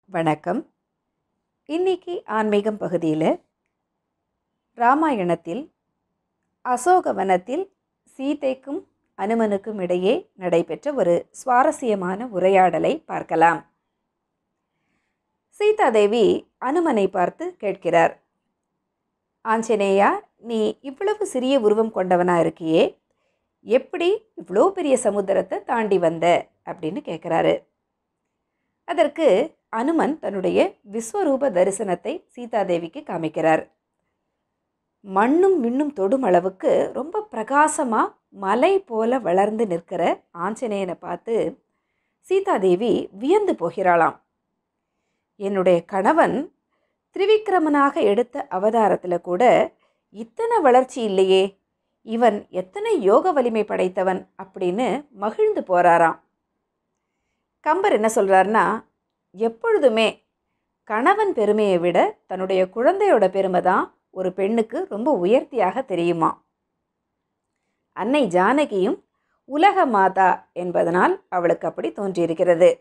வணக்கம் இன்னைக்கு ஆன்மீகம் பகுதியில் ராமாயணத்தில் அசோகவனத்தில் சீதைக்கும் அனுமனுக்கும் இடையே நடைபெற்ற ஒரு சுவாரஸ்யமான உரையாடலை பார்க்கலாம் சீதாதேவி அனுமனை பார்த்து கேட்கிறார் ஆஞ்சநேயா நீ இவ்வளவு சிறிய உருவம் கொண்டவனா இருக்கியே எப்படி இவ்வளோ பெரிய சமுத்திரத்தை தாண்டி வந்த அப்படின்னு கேட்குறாரு அதற்கு அனுமன் தன்னுடைய விஸ்வரூப தரிசனத்தை சீதாதேவிக்கு காமிக்கிறார் மண்ணும் விண்ணும் தொடும் அளவுக்கு ரொம்ப பிரகாசமாக மலை போல வளர்ந்து நிற்கிற ஆஞ்சநேயனை பார்த்து சீதாதேவி வியந்து போகிறாளாம் என்னுடைய கணவன் திரிவிக்ரமனாக எடுத்த அவதாரத்தில் கூட இத்தனை வளர்ச்சி இல்லையே இவன் எத்தனை யோக வலிமை படைத்தவன் அப்படின்னு மகிழ்ந்து போகிறாராம் கம்பர் என்ன சொல்கிறாருன்னா எப்பொழுதுமே கணவன் பெருமையை விட தன்னுடைய குழந்தையோட பெருமை தான் ஒரு பெண்ணுக்கு ரொம்ப உயர்த்தியாக தெரியுமா அன்னை ஜானகியும் உலக மாதா என்பதனால் அவளுக்கு அப்படி தோன்றியிருக்கிறது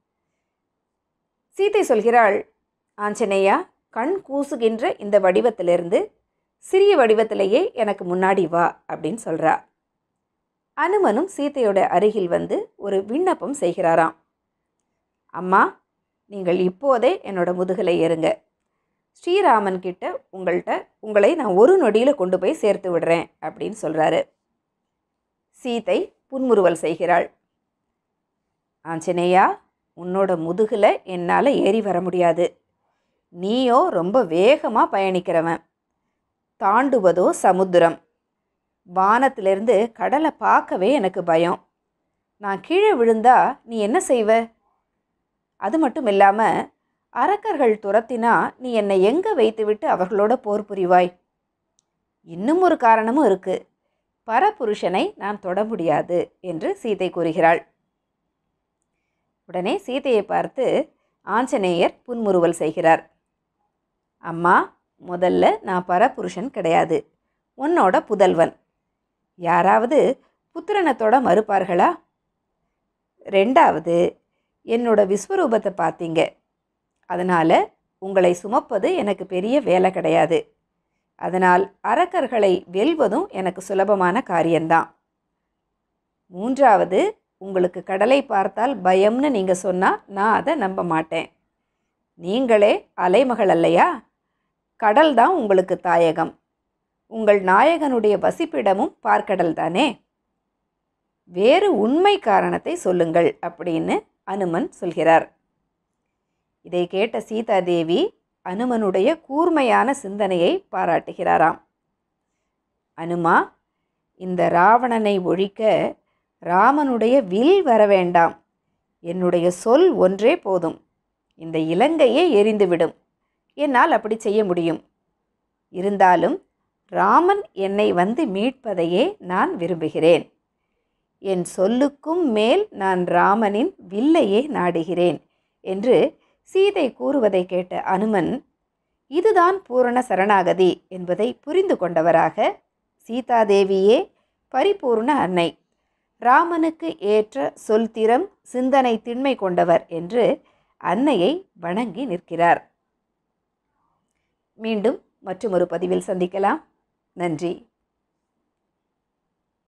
சீதை சொல்கிறாள் ஆஞ்சநேயா கண் கூசுகின்ற இந்த வடிவத்திலிருந்து சிறிய வடிவத்திலேயே எனக்கு முன்னாடி வா அப்படின்னு சொல்கிறா அனுமனும் சீதையோட அருகில் வந்து ஒரு விண்ணப்பம் செய்கிறாராம் அம்மா நீங்கள் இப்போதே என்னோட முதுகலை ஏறுங்க ஸ்ரீராமன் கிட்ட உங்கள்கிட்ட உங்களை நான் ஒரு நொடியில் கொண்டு போய் சேர்த்து விடுறேன் அப்படின்னு சொல்கிறாரு சீதை புன்முறுவல் செய்கிறாள் ஆஞ்சநேயா உன்னோட முதுகில் என்னால் ஏறி வர முடியாது நீயோ ரொம்ப வேகமாக பயணிக்கிறவன் தாண்டுவதோ சமுத்திரம் வானத்திலிருந்து கடலை பார்க்கவே எனக்கு பயம் நான் கீழே விழுந்தா நீ என்ன செய்வ அது மட்டும் இல்லாமல் அரக்கர்கள் துரத்தினா நீ என்னை எங்கே வைத்துவிட்டு அவர்களோட போர் புரிவாய் இன்னும் ஒரு காரணமும் இருக்கு பரபுருஷனை நான் தொட முடியாது என்று சீதை கூறுகிறாள் உடனே சீதையை பார்த்து ஆஞ்சநேயர் புன்முறுவல் செய்கிறார் அம்மா முதல்ல நான் பரபுருஷன் கிடையாது உன்னோட புதல்வன் யாராவது புத்திரனத்தோட மறுப்பார்களா ரெண்டாவது என்னோட விஸ்வரூபத்தை பார்த்தீங்க அதனால் உங்களை சுமப்பது எனக்கு பெரிய வேலை கிடையாது அதனால் அரக்கர்களை வெல்வதும் எனக்கு சுலபமான காரியம்தான் மூன்றாவது உங்களுக்கு கடலை பார்த்தால் பயம்னு நீங்கள் சொன்னால் நான் அதை நம்ப மாட்டேன் நீங்களே அலைமகள் அல்லையா கடல் தான் உங்களுக்கு தாயகம் உங்கள் நாயகனுடைய வசிப்பிடமும் பார்க்கடல் தானே வேறு உண்மை காரணத்தை சொல்லுங்கள் அப்படின்னு அனுமன் சொல்கிறார் இதை கேட்ட சீதாதேவி அனுமனுடைய கூர்மையான சிந்தனையை பாராட்டுகிறாராம் அனுமா இந்த ராவணனை ஒழிக்க ராமனுடைய வில் வர வேண்டாம் என்னுடைய சொல் ஒன்றே போதும் இந்த இலங்கையே எரிந்துவிடும் என்னால் அப்படி செய்ய முடியும் இருந்தாலும் ராமன் என்னை வந்து மீட்பதையே நான் விரும்புகிறேன் என் சொல்லுக்கும் மேல் நான் ராமனின் வில்லையே நாடுகிறேன் என்று சீதை கூறுவதை கேட்ட அனுமன் இதுதான் பூரண சரணாகதி என்பதை புரிந்து கொண்டவராக சீதாதேவியே பரிபூர்ண அன்னை ராமனுக்கு ஏற்ற சொல் திறம் சிந்தனை திண்மை கொண்டவர் என்று அன்னையை வணங்கி நிற்கிறார் மீண்டும் மற்றொரு பதிவில் சந்திக்கலாம் நன்றி